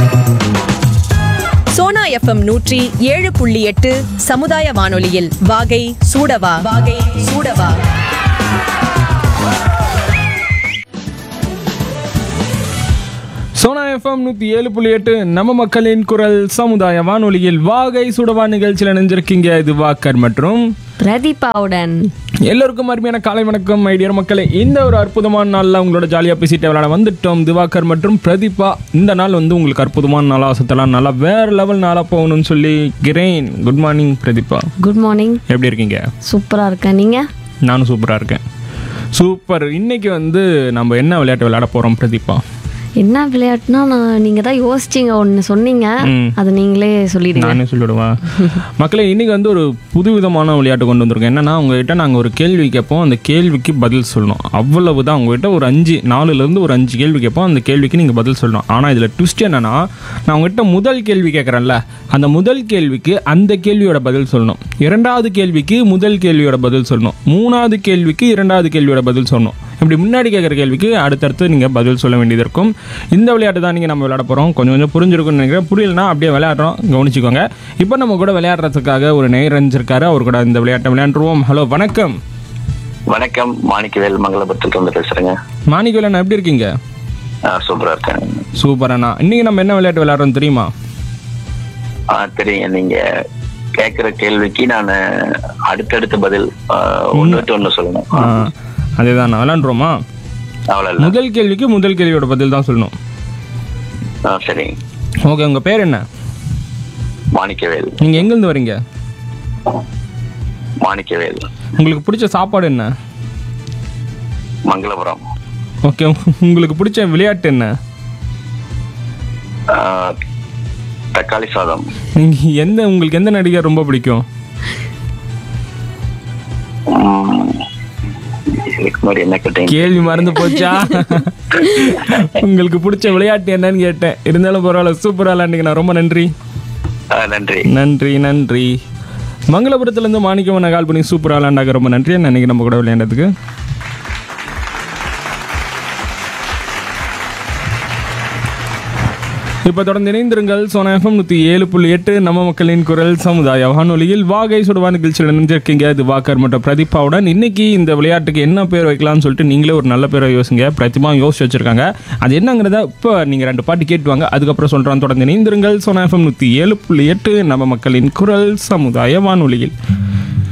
Sona FM நூற்றி ஏழு புள்ளி எட்டு சமுதாய வானொலியில் வாகை சூடவா வாகை சூடவா சோனா எஃப்எம் நூற்றி ஏழு புள்ளி எட்டு நம்ம மக்களின் குரல் சமுதாய வானொலியில் வாகை சுடவா நிகழ்ச்சியில் இணைஞ்சிருக்கீங்க இது வாக்கர் மற்றும் பிரதீபாவுடன் எல்லோருக்கும் அருமையான காலை வணக்கம் ஐடியர் மக்களே இந்த ஒரு அற்புதமான நாளில் உங்களோட ஜாலியாக பேசிட்டு விளையாட வந்துட்டோம் திவாகர் மற்றும் பிரதீபா இந்த நாள் வந்து உங்களுக்கு அற்புதமான நாளாக சுத்தலாம் நல்லா வேற லெவல் நாளாக போகணும்னு சொல்லி கிரேன் good morning Pratheeba good morning எப்படி இருக்கீங்க சூப்பராக இருக்கேன் நீங்கள் நானும் சூப்பராக இருக்கேன் சூப்பர் இன்னைக்கு வந்து நம்ம என்ன விளையாட்டு விளையாட போகிறோம் பிரதீபா என்ன விளையாட்டுனா நான் நீங்கள் தான் யோசிச்சிங்க ஒன்று சொன்னீங்க ம். அதை நீங்களே சொல்லிடுங்க நானே சொல்லிவிடுவேன் மக்களே இன்னைக்கு வந்து ஒரு புதுவிதமான விளையாட்டு கொண்டு வந்திருக்கோம் என்னன்னா உங்ககிட்ட நாங்கள் ஒரு கேள்வி கேட்போம் அந்த கேள்விக்கு பதில் சொல்லணும் அவ்வளவு தான் உங்ககிட்ட ஒரு அஞ்சு நாலுலேருந்து ஒரு அஞ்சு கேள்வி கேட்போம் அந்த கேள்விக்கு நீங்கள் பதில் சொல்லணும் ஆனால் இதில் ட்விஸ்ட் என்னன்னா நான் உங்ககிட்ட முதல் கேள்வி கேட்குறேன்ல அந்த முதல் கேள்விக்கு அந்த கேள்வியோட பதில் சொல்லணும் இரண்டாவது கேள்விக்கு முதல் கேள்வியோட பதில் சொல்லணும் மூணாவது கேள்விக்கு இரண்டாவது கேள்வியோட பதில் சொல்லணும் இப்படி முன்னாடி கேட்குற கேள்விக்கு அடுத்தடுத்து நீங்கள் பதில் சொல்ல வேண்டியது இருக்கும் இந்த விளையாட்டு தான் நீங்கள் நம்ம விளையாட போகிறோம் கொஞ்சம் கொஞ்சம் புரிஞ்சிருக்கும்னு நினைக்கிறேன் புரியலனா அப்படியே விளையாடுறோம் கவனிச்சுக்கோங்க இப்போ நம்ம கூட விளையாடுறதுக்காக ஒரு நேர் இருக்காரு அவர் கூட இந்த விளையாட்டை விளையாண்டுருவோம் ஹலோ வணக்கம் வணக்கம் மாணிக்கவேல் மங்களபுரத்துல இருந்து பேசுறேங்க மாணிக்கவேலன் எப்படி இருக்கீங்க ஆ, சூப்பரா இருக்கேன் சூப்பர் அண்ணா இன்னைக்கு நம்ம என்ன விளையாட்டு விளையாடுறோம் தெரியுமா ஆ, தெரியுங்க நீங்க கேக்குற கேள்விக்கு நான் அடுத்தடுத்து பதில் ஆ, ஒண்ணு விட்டு ஒண்ணு சொல்லணும் ஆ, அதேதான் நான் விளையாண்டுருவோமா அவ்வளவு இல்ல முதல் கேள்விக்கு முதல் கேள்வியோட பதில் தான் சொல்லணும் ஆ, சரிங்க ஓகே உங்கள் பேர் என்ன மாணிக்கவேல் நீங்கள் எங்கேருந்து வரீங்க மாணிக்கவேல் உங்களுக்கு பிடிச்ச சாப்பாடு என்ன மங்களபுரம் ஓகே உங்களுக்கு பிடிச்ச விளையாட்டு என்ன ஆ, தக்காளி சாதம் நீங்கள் எந்த உங்களுக்கு எந்த நடிகர் ரொம்ப பிடிக்கும் ம், இதுக்கு முன்னாடி என்ன கேட்டீங்க கேள்வி மறந்து போச்சா உங்களுக்கு பிடிச்ச விளையாட்டு என்னன்னு கேட்டேன் இருந்தாலும் பரவாயில்ல சூப்பரா விளையாண்டிங்க ரொம்ப நன்றி ஆ, நன்றி நன்றி நன்றி மங்களபுரத்துலேருந்து மாணிக்கவனை கால் பண்ணி சூப்பராக விளையாண்டாங்க ரொம்ப நன்றி அன்னைக்கு நம்ம கூட விளையாண்டதுக்கு இப்போ தொடர்ந்து இணைந்திருங்கள் சோனா எஃப்எம் நூற்றி ஏழு புள்ளி எட்டு நம்ம மக்களின் குரல் சமுதாய வானொலியில் வாகை சுடுவா நிகழ்ச்சியில் நினைஞ்சிருக்கீங்க இது வாக்கர் மற்றும் பிரதீபாவுடன் இன்னைக்கு இந்த விளையாட்டுக்கு என்ன பேர் வைக்கலாம்னு சொல்லிட்டு நீங்களே ஒரு நல்ல பேரை யோசிங்க பிரதிபா யோசிச்சு வச்சிருக்காங்க அது என்னங்கிறத இப்போ நீங்கள் ரெண்டு பாட்டு கேட்டுவாங்க அதுக்கப்புறம் சொல்கிறோம் தொடர்ந்து இணைந்திருங்கள் சோனா எஃப்எம் நூற்றி ஏழு புள்ளி எட்டு நம்ம மக்களின் குரல் சமுதாய வானொலியில்